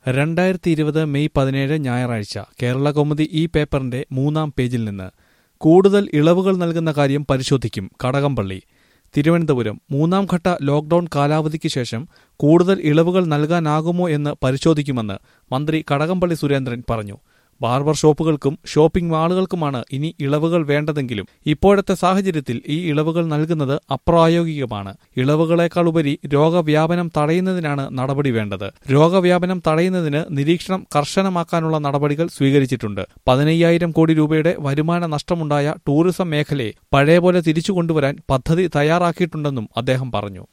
രണ്ടായിരത്തി ഇരുപത് മെയ് പതിനേഴ് ഞായറാഴ്ച കേരള കൗമുദി ഈ പേപ്പറിന്റെ മൂന്നാം പേജിൽ നിന്ന് കൂടുതൽ ഇളവുകൾ നൽകുന്ന കാര്യം പരിശോധിക്കും കടകംപള്ളി തിരുവനന്തപുരം മൂന്നാം ഘട്ട ലോക്ഡൌൺ കാലാവധിക്ക് ശേഷം കൂടുതൽ ഇളവുകൾ നൽകാനാകുമോ എന്ന് പരിശോധിക്കുമെന്ന് മന്ത്രി കടകംപള്ളി സുരേന്ദ്രൻ പറഞ്ഞു ബാർബർ ഷോപ്പുകൾക്കും ഷോപ്പിംഗ് മാളുകൾക്കുമാണ് ഇനി ഇളവുകൾ വേണ്ടതെങ്കിലും ഇപ്പോഴത്തെ സാഹചര്യത്തിൽ ഈ ഇളവുകൾ നൽകുന്നത് അപ്രായോഗികമാണ് ഇളവുകളേക്കാൾ ഉപരി രോഗവ്യാപനം തടയുന്നതിനാണ് നടപടി വേണ്ടത് രോഗവ്യാപനം തടയുന്നതിന് നിരീക്ഷണം കർശനമാക്കാനുള്ള നടപടികൾ സ്വീകരിച്ചിട്ടുണ്ട് പതിനയ്യായിരം കോടി രൂപയുടെ വരുമാന നഷ്ടമുണ്ടായ ടൂറിസം മേഖലയെ പഴയ പോലെ തിരിച്ചു കൊണ്ടുവരാൻ പദ്ധതി തയ്യാറാക്കിയിട്ടുണ്ടെന്നും അദ്ദേഹം പറഞ്ഞു